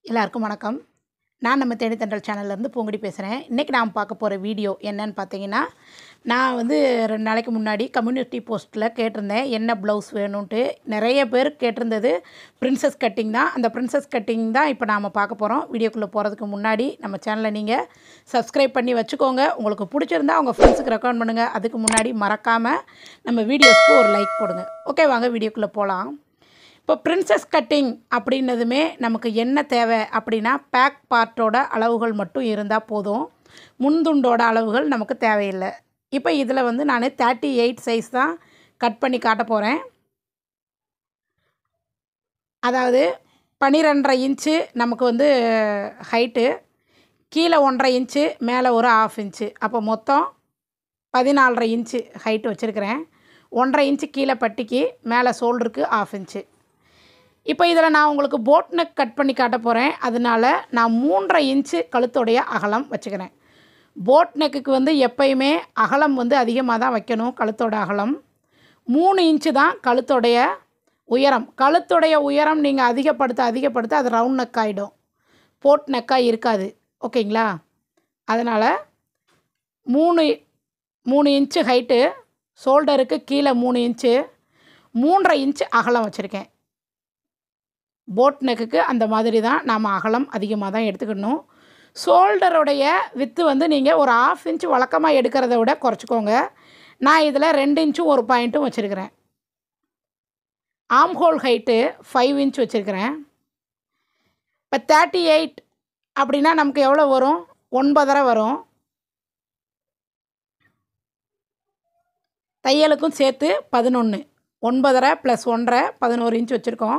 எல்லாருக்கும் வணக்கம் நான் நம்ம தேனித்தண்டல் சேனல்லேருந்து பூங்குடி பேசுகிறேன் இன்றைக்கி நான் பார்க்க போகிற வீடியோ என்னன்னு பார்த்தீங்கன்னா நான் வந்து ரெண்டு நாளைக்கு முன்னாடி கம்யூனிட்டி போஸ்ட்டில் கேட்டிருந்தேன் என்ன ப்ளவுஸ் வேணும்ன்ட்டு நிறைய பேர் கேட்டிருந்தது பிரின்சஸ் கட்டிங் தான் அந்த பிரின்சஸ் கட்டிங் தான் இப்போ நாம் பார்க்க போகிறோம் வீடியோக்குள்ளே போகிறதுக்கு முன்னாடி நம்ம சேனலை நீங்கள் சப்ஸ்கிரைப் பண்ணி வச்சுக்கோங்க உங்களுக்கு பிடிச்சிருந்தா உங்கள் ஃப்ரெண்ட்ஸுக்கு ரெக்கமெண்ட் பண்ணுங்கள் அதுக்கு முன்னாடி மறக்காமல் நம்ம வீடியோஸ்க்கு ஒரு லைக் போடுங்க ஓகே வாங்க வீடியோக்குள்ளே போகலாம் இப்போ பிரின்சஸ் கட்டிங் அப்படின்னதுமே நமக்கு என்ன தேவை அப்படின்னா பேக் பார்ட்டோட அளவுகள் மட்டும் இருந்தால் போதும் முன்துண்டோட அளவுகள் நமக்கு தேவையில்லை இப்போ இதில் வந்து நான் தேர்ட்டி எயிட் சைஸ் தான் கட் பண்ணி காட்ட போகிறேன் அதாவது பன்னிரெண்டரை இன்ச்சு நமக்கு வந்து ஹைட்டு கீழே ஒன்றரை இன்ச்சு மேலே ஒரு ஆஃப் இன்ச்சு அப்போ மொத்தம் பதினாலரை இன்ச்சு ஹைட்டு வச்சுருக்கிறேன் ஒன்றரை இன்ச்சு கீழே பட்டிக்கு மேலே ஷோல்டருக்கு ஆஃப் இன்ச்சு இப்போ இதில் நான் உங்களுக்கு போட் நெக் கட் பண்ணி காட்ட போகிறேன் அதனால நான் மூன்றரை இன்ச்சு கழுத்துடைய அகலம் வச்சுக்கிறேன் போட் நெக்குக்கு வந்து எப்பயுமே அகலம் வந்து அதிகமாக தான் வைக்கணும் கழுத்தோட அகலம் மூணு இன்ச்சு தான் கழுத்தோடைய உயரம் கழுத்துடைய உயரம் நீங்கள் அதிகப்படுத்த அதிகப்படுத்த அது ரவுண்ட் நெக் ஆகிடும் போட் நெக்காக இருக்காது ஓகேங்களா அதனால் மூணு மூணு இன்ச்சு ஹைட்டு ஷோல்டருக்கு கீழே மூணு இன்ச்சு மூன்றரை இன்ச்சு அகலம் வச்சுருக்கேன் போட் நெக்குக்கு அந்த மாதிரி தான் நாம் அகலம் அதிகமாக தான் எடுத்துக்கணும் ஷோல்டருடைய வித்து வந்து நீங்கள் ஒரு ஆஃப் இன்ச் வழக்கமாக எடுக்கிறத விட குறைச்சிக்கோங்க நான் இதில் ரெண்டு இன்ச்சும் ஒரு பாயிண்ட்டும் வச்சுருக்கிறேன் ஆம் ஹோல் ஹைட்டு ஃபைவ் இன்ச் வச்சுருக்கிறேன் இப்போ தேர்ட்டி எயிட் அப்படின்னா நமக்கு எவ்வளோ வரும் ஒன்பதரை வரும் தையலுக்கும் சேர்த்து பதினொன்று ஒன்பதரை ப்ளஸ் ஒன்றரை பதினோரு இன்ச் வச்சுருக்கோம்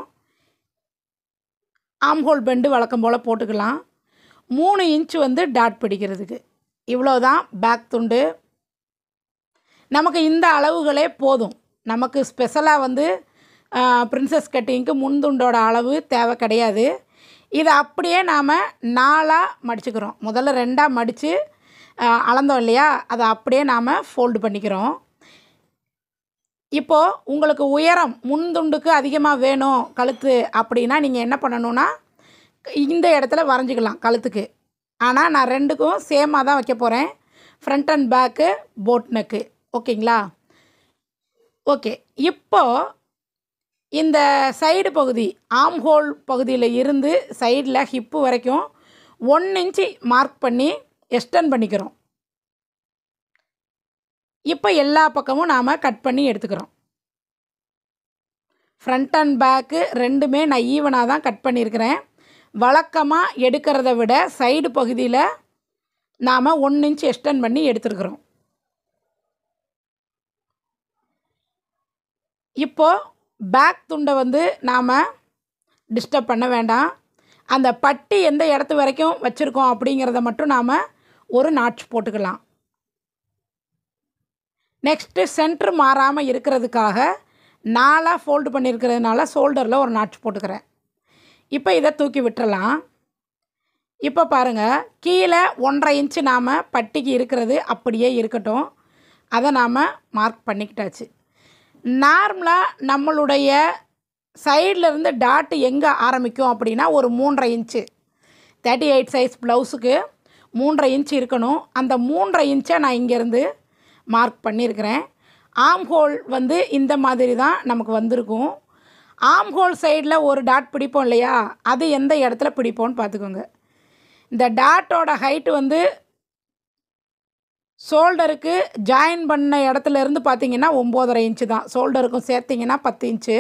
ஆம்ஹோல் பெண்டு வழக்கம் போல் போட்டுக்கலாம் மூணு இன்ச் வந்து டாட் பிடிக்கிறதுக்கு இவ்வளோ தான் பேக் துண்டு நமக்கு இந்த அளவுகளே போதும் நமக்கு ஸ்பெஷலாக வந்து பிரின்சஸ் கட்டிங்க்கு முன்துண்டோட அளவு தேவை கிடையாது இதை அப்படியே நாம் நாலாக மடிச்சுக்கிறோம் முதல்ல ரெண்டாக மடித்து அளந்தோம் இல்லையா அதை அப்படியே நாம் ஃபோல்டு பண்ணிக்கிறோம் இப்போது உங்களுக்கு உயரம் முன்துண்டுக்கு அதிகமாக வேணும் கழுத்து அப்படின்னா நீங்கள் என்ன பண்ணணுன்னா இந்த இடத்துல வரைஞ்சிக்கலாம் கழுத்துக்கு ஆனால் நான் ரெண்டுக்கும் சேமாக தான் வைக்க போகிறேன் front and back boat neck ஓகேங்களா ஓகே இப்போது இந்த சைடு பகுதி ஆம் ஹோல் பகுதியில் இருந்து சைடில் ஹிப்பு வரைக்கும் ஒன் இன்ச்சு மார்க் பண்ணி எக்ஸ்டன் பண்ணிக்கிறோம் இப்போ எல்லா பக்கமும் நாம் கட் பண்ணி எடுத்துக்கிறோம் ஃப்ரண்ட் அண்ட் பேக்கு ரெண்டுமே நான் ஈவனாக தான் கட் பண்ணியிருக்கிறேன் வழக்கமாக எடுக்கிறத விட சைடு பகுதியில் நாம் ஒன் இன்ச் எக்ஸ்டன் பண்ணி எடுத்துருக்குறோம் இப்போது பேக் துண்டை வந்து நாம் டிஸ்டர்ப் பண்ண வேண்டாம் அந்த பட்டி எந்த இடத்து வரைக்கும் வச்சுருக்கோம் அப்படிங்கிறத மட்டும் நாம் ஒரு நாட்ச் போட்டுக்கலாம் நெக்ஸ்ட்டு சென்ட்ரு மாறாமல் இருக்கிறதுக்காக நாலாக ஃபோல்டு பண்ணியிருக்கிறதுனால ஷோல்டரில் ஒரு நாட்ச் போட்டுக்கிறேன் இப்போ இதை தூக்கி விட்டுறலாம் இப்போ பாருங்கள் கீழே ஒன்றரை இன்ச்சு நாம் பட்டிக்கு இருக்கிறது அப்படியே இருக்கட்டும் அதை நாம் மார்க் பண்ணிக்கிட்டாச்சு நார்மலாக நம்மளுடைய சைட்லேருந்து டாட்டு எங்கே ஆரம்பிக்கும் அப்படின்னா ஒரு மூன்றரை இன்ச்சு தேர்ட்டி எயிட் சைஸ் ப்ளவுஸுக்கு மூன்றரை இன்ச்சு இருக்கணும் அந்த மூன்றரை இன்ச்சை நான் இங்கேருந்து மார்க் பண்ணியிருக்கிறேன் ஆம் ஹோல் வந்து இந்த மாதிரி தான் நமக்கு வந்திருக்கும் ஆம் ஹோல் சைடில் ஒரு டாட் பிடிப்போம் இல்லையா அது எந்த இடத்துல பிடிப்போம்னு பார்த்துக்கோங்க இந்த டாட்டோட ஹைட்டு வந்து ஷோல்டருக்கு ஜாயின் பண்ண இடத்துல இருந்து பார்த்தீங்கன்னா ஒம்போதரை இன்ச்சு தான் ஷோல்டருக்கும் சேர்த்திங்கன்னா பத்து இன்ச்சு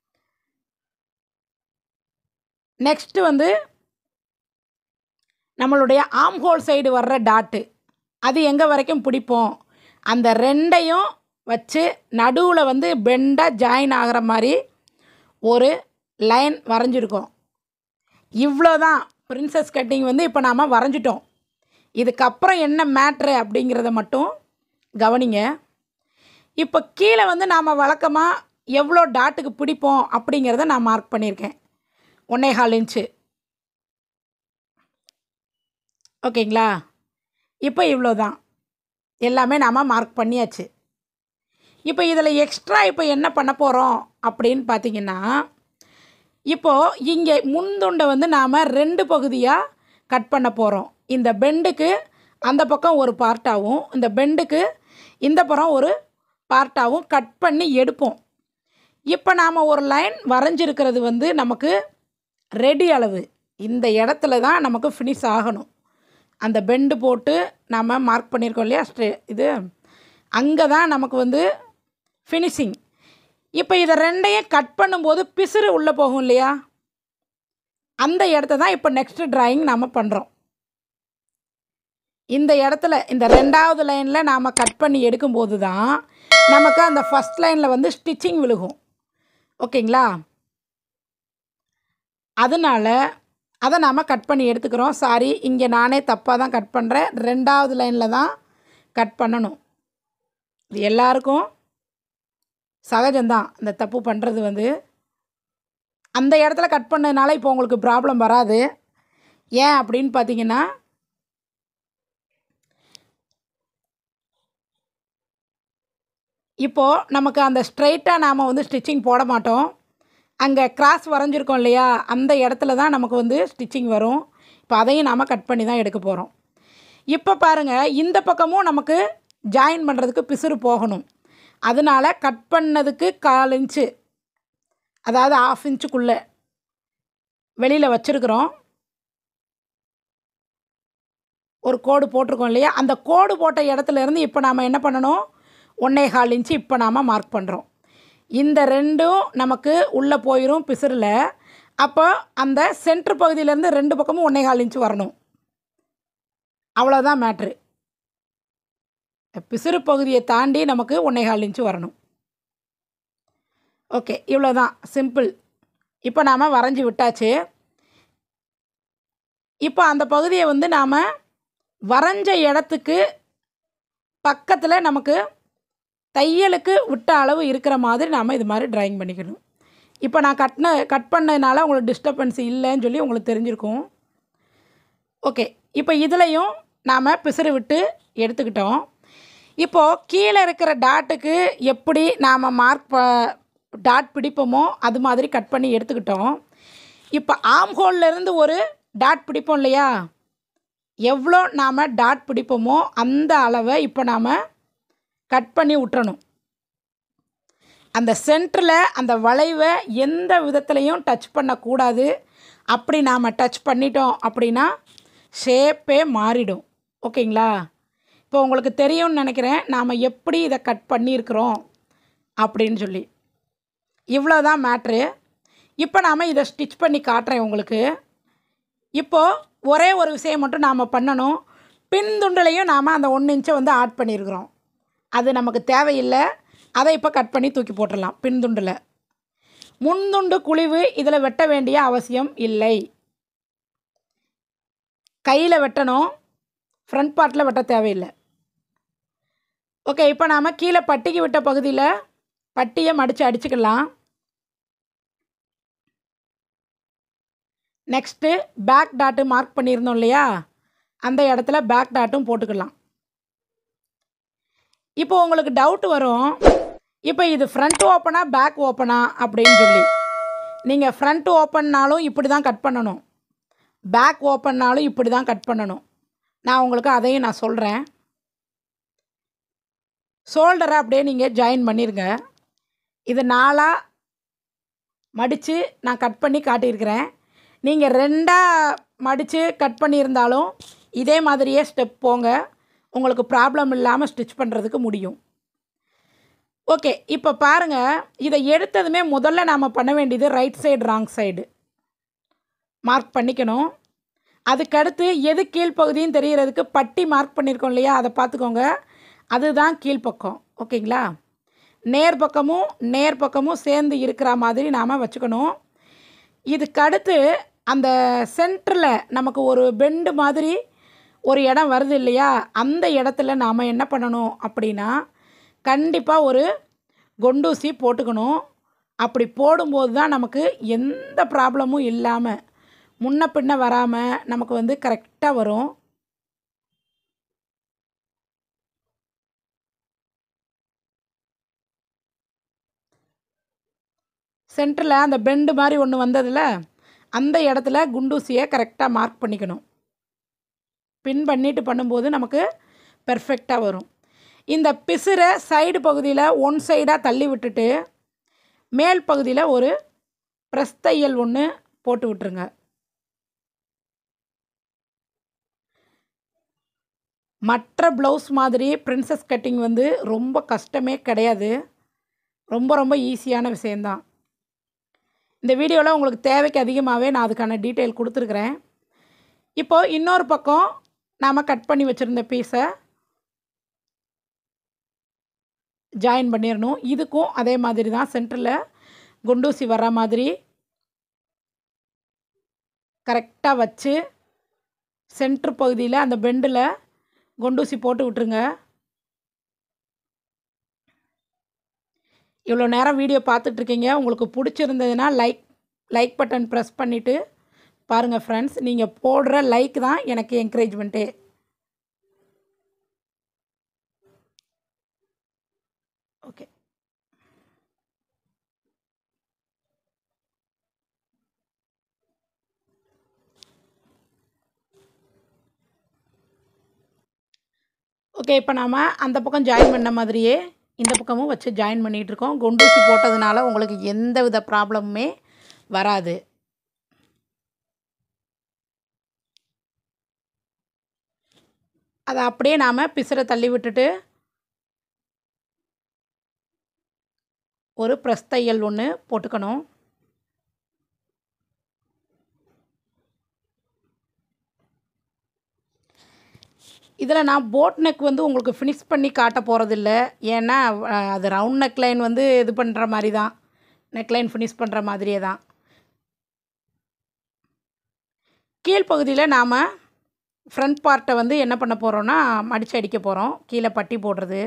நெக்ஸ்ட்டு வந்து நம்மளுடைய ஆம் ஹோல் சைடு வர்ற டாட்டு அது எங்கே வரைக்கும் பிடிப்போம் அந்த ரெண்டையும் வச்சு நடுவில் வந்து பெண்டாக ஜாயின் ஆகிற மாதிரி ஒரு லைன் வரைஞ்சிருக்கோம் இவ்வளோ தான் பிரின்சஸ் கட்டிங் வந்து இப்போ நாம் வரைஞ்சிட்டோம் இதுக்கப்புறம் என்ன மேட்ரு அப்படிங்கிறத மட்டும் கவனிங்க இப்போ கீழே வந்து நாம் வழக்கமாக எவ்வளோ டாட்டுக்கு பிடிப்போம் அப்படிங்கிறத நான் மார்க் பண்ணியிருக்கேன் ஒன்றே கால் இன்ச்சு ஓகேங்களா இப்போ இவ்வளோ தான் எல்லாமே நாம் மார்க் பண்ணியாச்சு இப்போ இதில் எக்ஸ்ட்ரா இப்போ என்ன பண்ண போகிறோம் அப்படின்னு பார்த்தீங்கன்னா இப்போது இங்கே முன்துண்டை வந்து நாம் ரெண்டு பகுதியாக கட் பண்ண போகிறோம் இந்த பெண்டுக்கு அந்த பக்கம் ஒரு பார்ட்டாகவும் இந்த பெண்டுக்கு இந்த புறம் ஒரு பார்ட்டாகவும் கட் பண்ணி எடுப்போம் இப்போ நாம் ஒரு லைன் வரைஞ்சிருக்கிறது வந்து நமக்கு ரெடி அளவு இந்த இடத்துல தான் நமக்கு ஃபினிஷ் ஆகணும் அந்த பெண்டு போட்டு நாம் மார்க் பண்ணியிருக்கோம் இல்லையா ஸ்ட்ரே இது அங்கே தான் நமக்கு வந்து ஃபினிஷிங் இப்போ இதை ரெண்டையும் கட் பண்ணும்போது பிசுறு உள்ளே போகும் இல்லையா அந்த இடத்த தான் இப்போ நெக்ஸ்ட் டிராயிங் நாம் பண்ணுறோம் இந்த இடத்துல இந்த ரெண்டாவது லைனில் நாம் கட் பண்ணி எடுக்கும்போது தான் நமக்கு அந்த ஃபஸ்ட் லைனில் வந்து ஸ்டிச்சிங் விழுகும் ஓகேங்களா அதனால் அதை நாம் கட் பண்ணி எடுத்துக்கிறோம் சாரி இங்கே நானே தப்பாக தான் கட் பண்ணுறேன் ரெண்டாவது லைனில் தான் கட் பண்ணணும் இது எல்லாருக்கும் சகஜம்தான் இந்த தப்பு பண்ணுறது வந்து அந்த இடத்துல கட் பண்ணதுனால இப்போ உங்களுக்கு ப்ராப்ளம் வராது ஏன் அப்படின்னு பார்த்தீங்கன்னா இப்போது நமக்கு அந்த ஸ்ட்ரைட்டாக நாம் வந்து ஸ்டிச்சிங் போட மாட்டோம் அங்கே கிராஸ் வரைஞ்சிருக்கோம் இல்லையா அந்த இடத்துல தான் நமக்கு வந்து ஸ்டிச்சிங் வரும் இப்போ அதையும் நாம் கட் பண்ணி தான் எடுக்க போகிறோம் இப்போ பாருங்கள் இந்த பக்கமும் நமக்கு ஜாயின் பண்ணுறதுக்கு பிசுறு போகணும் அதனால் கட் பண்ணதுக்கு கால் இன்ச்சு அதாவது ஆஃப் இன்ச்சுக்குள்ளே வெளியில் வச்சுருக்குறோம் ஒரு கோடு போட்டிருக்கோம் இல்லையா அந்த கோடு போட்ட இடத்துல இருந்து இப்போ நாம் என்ன பண்ணணும் ஒன்றே கால் இன்ச்சு இப்போ நாம் மார்க் பண்ணுறோம் இந்த ரெண்டும் நமக்கு உள்ளே போயிடும் பிசுறில் அப்போ அந்த சென்ட்ரு பகுதியிலேருந்து ரெண்டு பக்கமும் ஒன்றே கால் இன்ச்சு வரணும் அவ்வளோதான் மேட்ரு பிசுறு பகுதியை தாண்டி நமக்கு ஒன்றே கால் இன்ச்சு வரணும் ஓகே இவ்வளோதான் சிம்பிள் இப்போ நாம் வரைஞ்சி விட்டாச்சு இப்போ அந்த பகுதியை வந்து நாம் வரைஞ்ச இடத்துக்கு பக்கத்தில் நமக்கு தையலுக்கு விட்ட அளவு இருக்கிற மாதிரி நாம் இது மாதிரி ட்ராயிங் பண்ணிக்கணும் இப்போ நான் கட்டின கட் பண்ணதுனால உங்களுக்கு டிஸ்டர்பன்ஸ் இல்லைன்னு சொல்லி உங்களுக்கு தெரிஞ்சிருக்கும் ஓகே இப்போ இதுலேயும் நாம் பிசுறு விட்டு எடுத்துக்கிட்டோம் இப்போது கீழே இருக்கிற டாட்டுக்கு எப்படி நாம் மார்க் ப டாட் பிடிப்போமோ அது மாதிரி கட் பண்ணி எடுத்துக்கிட்டோம் இப்போ ஆம் இருந்து ஒரு டாட் பிடிப்போம் இல்லையா எவ்வளோ நாம் டாட் பிடிப்போமோ அந்த அளவை இப்போ நாம் கட் பண்ணி விட்டுறணும் அந்த சென்டரில் அந்த வளைவை எந்த விதத்துலையும் டச் பண்ணக்கூடாது அப்படி நாம் டச் பண்ணிட்டோம் அப்படின்னா ஷேப்பே மாறிடும் ஓகேங்களா இப்போ உங்களுக்கு தெரியும்னு நினைக்கிறேன் நாம் எப்படி இதை கட் பண்ணியிருக்கிறோம் அப்படின்னு சொல்லி இவ்வளோ தான் மேட்ரு இப்போ நாம் இதை ஸ்டிச் பண்ணி காட்டுறேன் உங்களுக்கு இப்போது ஒரே ஒரு விஷயம் மட்டும் நாம் பண்ணணும் பின்துண்டுலையும் நாம் அந்த ஒன்று இன்ச்சை வந்து ஆட் பண்ணியிருக்கிறோம் அது நமக்கு தேவையில்லை அதை இப்போ கட் பண்ணி தூக்கி போட்டுடலாம் பின்துண்டில் முன்துண்டு குழிவு இதில் வெட்ட வேண்டிய அவசியம் இல்லை கையில் வெட்டணும் ஃப்ரண்ட் பார்ட்டில் வெட்ட தேவையில்லை ஓகே இப்போ நாம் கீழே பட்டிக்கு விட்ட பகுதியில் பட்டியை மடித்து அடிச்சுக்கலாம் நெக்ஸ்ட்டு பேக் டாட்டு மார்க் பண்ணியிருந்தோம் இல்லையா அந்த இடத்துல பேக் டாட்டும் போட்டுக்கலாம் இப்போ உங்களுக்கு டவுட் வரும் இப்போ இது ஃப்ரண்ட் ஓப்பனா பேக் ஓப்பனா அப்படின்னு சொல்லி நீங்கள் ஃப்ரண்ட் ஓப்பன்னாலும் இப்படி தான் கட் பண்ணணும் பேக் ஓப்பன்னாலும் இப்படி தான் கட் பண்ணணும் நான் உங்களுக்கு அதையும் நான் சொல்கிறேன் ஷோல்டரை அப்படியே நீங்கள் ஜாயின் பண்ணிடுங்க இது நாலாக மடித்து நான் கட் பண்ணி காட்டியிருக்கிறேன் நீங்கள் ரெண்டாக மடித்து கட் பண்ணியிருந்தாலும் இதே மாதிரியே ஸ்டெப் போங்க உங்களுக்கு ப்ராப்ளம் இல்லாமல் ஸ்டிச் பண்ணுறதுக்கு முடியும் ஓகே இப்போ பாருங்கள் இதை எடுத்ததுமே முதல்ல நாம் பண்ண வேண்டியது right side wrong side mark பண்ணிக்கணும் அதுக்கடுத்து எது கீழ்ப்பகுதின்னு தெரியறதுக்கு பட்டி மார்க் பண்ணியிருக்கோம் இல்லையா அதை பார்த்துக்கோங்க அதுதான் கீழ்ப்பக்கம் ஓகேங்களா நேர் பக்கமும் நேர் பக்கமும் சேர்ந்து இருக்கிற மாதிரி நாம் வச்சுக்கணும் இதுக்கடுத்து அந்த சென்டரில் நமக்கு ஒரு பெண்டு மாதிரி ஒரு இடம் வருது இல்லையா அந்த இடத்துல நாம் என்ன பண்ணணும் அப்படின்னா கண்டிப்பாக ஒரு கொண்டூசி போட்டுக்கணும் அப்படி போடும்போது தான் நமக்கு எந்த ப்ராப்ளமும் இல்லாமல் முன்ன பின்ன வராமல் நமக்கு வந்து கரெக்டாக வரும் சென்டரில் அந்த பெண்டு மாதிரி ஒன்று வந்ததில் அந்த இடத்துல குண்டூசியை கரெக்டாக மார்க் பண்ணிக்கணும் பின் பண்ணிட்டு பண்ணும்போது நமக்கு பெர்ஃபெக்டாக வரும் இந்த பிசுரை சைடு பகுதியில் ஒன் சைடாக தள்ளி விட்டுட்டு மேல் பகுதியில் ஒரு ப்ரெஸ் தையல் ஒன்று போட்டு விட்டுருங்க மற்ற ப்ளவுஸ் மாதிரி பிரின்சஸ் கட்டிங் வந்து ரொம்ப கஷ்டமே கிடையாது ரொம்ப ரொம்ப ஈஸியான விஷயந்தான் இந்த வீடியோவில் உங்களுக்கு தேவைக்கு அதிகமாகவே நான் அதுக்கான டீட்டெயில் கொடுத்துருக்குறேன் இப்போது இன்னொரு பக்கம் நாம் கட் பண்ணி வச்சுருந்த பீஸை ஜாயின் பண்ணிடணும் இதுக்கும் அதே மாதிரி தான் சென்டரில் குண்டூசி வர்ற மாதிரி கரெக்டாக வச்சு சென்ட்ரு பகுதியில் அந்த பெண்டில் குண்டூசி போட்டு விட்டுருங்க இவ்வளோ நேரம் வீடியோ பார்த்துட்ருக்கீங்க உங்களுக்கு பிடிச்சிருந்ததுன்னா லைக் லைக் பட்டன் ப்ரெஸ் பண்ணிவிட்டு பாருங்கள் ஃப்ரெண்ட்ஸ் நீங்கள் போடுற லைக் தான் எனக்கு என்கரேஜ்மெண்ட்டே ஓகே ஓகே இப்போ நாம் அந்த பக்கம் ஜாயின் பண்ண மாதிரியே இந்த பக்கமும் வச்சு ஜாயின் பண்ணிகிட்ருக்கோம் குண்டூசி போட்டதுனால உங்களுக்கு எந்த வித ப்ராப்ளமுமே வராது அதை அப்படியே நாம் பிசுரை தள்ளி விட்டுட்டு ஒரு ப்ரெஸ் தையல் ஒன்று போட்டுக்கணும் இதில் நான் போட் நெக் வந்து உங்களுக்கு ஃபினிஷ் பண்ணி காட்ட போகிறதில்ல ஏன்னா அஹ், அது ரவுண்ட் நெக் லைன் வந்து இது பண்ணுற மாதிரி தான் நெக் லைன் ஃபினிஷ் பண்ணுற மாதிரியே தான் கீழ்ப்பகுதியில் நாம் ஃப்ரண்ட் பார்ட்டை வந்து என்ன பண்ண போகிறோன்னா மடித்து அடிக்க போகிறோம் கீழே பட்டி போடுறது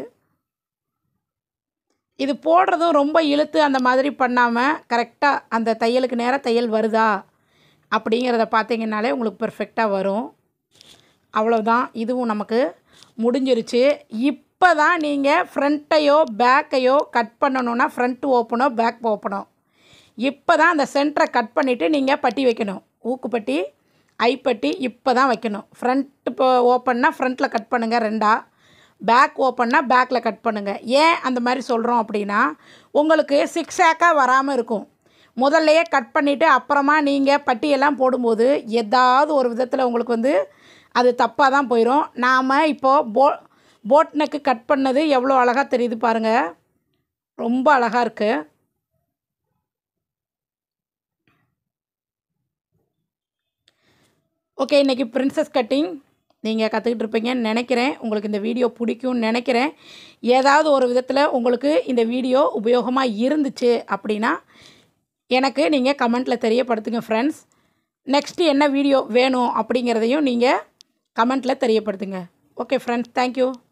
இது போடுறதும் ரொம்ப இழுத்து அந்த மாதிரி பண்ணாமல் கரெக்டாக அந்த தையலுக்கு நேராக தையல் வருதா அப்படிங்கிறத பார்த்தீங்கன்னாலே உங்களுக்கு பெர்ஃபெக்டாக வரும் அவ்வளோதான் இதுவும் நமக்கு முடிஞ்சிருச்சு இப்போ தான் நீங்கள் ஃப்ரண்ட்டையோ பேக்கையோ கட் பண்ணணுன்னா ஃப்ரண்ட் ஓப்பனோ பேக் ஓப்பனோ இப்போ தான் அந்த சென்டரை கட் பண்ணிவிட்டு நீங்கள் பட்டி வைக்கணும் ஊக்குப்பட்டி ஐப்பட்டி இப்போ தான் வைக்கணும் ஃப்ரண்ட் இப்போ ஓப்பன்னா ஃப்ரண்ட்டில் கட் பண்ணுங்கள் ரெண்டா பேக் ஓப்பன்னா பேக்கில் கட் பண்ணுங்கள் ஏன் அந்த மாதிரி சொல்கிறோம் அப்படின்னா உங்களுக்கு சிக்ஸாக்காக வராமல் இருக்கும் முதல்லையே கட் பண்ணிவிட்டு அப்புறமா நீங்கள் பட்டியெல்லாம் போடும்போது ஏதாவது ஒரு விதத்தில் உங்களுக்கு வந்து அது தப்பாக தான் போயிடும் நாம் இப்போது போ போட் நெக்கு கட் பண்ணது எவ்வளோ அழகாக தெரியுது பாருங்கள் ரொம்ப அழகாக இருக்குது ஓகே இன்றைக்கி பிரின்சஸ் கட்டிங் நீங்கள் கற்றுக்கிட்டு இருப்பீங்கன்னு நினைக்கிறேன் உங்களுக்கு இந்த வீடியோ பிடிக்கும்னு நினைக்கிறேன் ஏதாவது ஒரு விதத்தில் உங்களுக்கு இந்த வீடியோ உபயோகமாக இருந்துச்சு அப்படின்னா எனக்கு நீங்கள் கமெண்ட்டில் தெரியப்படுத்துங்க ஃப்ரெண்ட்ஸ் நெக்ஸ்ட்டு என்ன வீடியோ வேணும் அப்படிங்கிறதையும் நீங்கள் கமெண்ட்டில் தெரியப்படுத்துங்க ஓகே ஃப்ரெண்ட்ஸ் தேங்க்யூ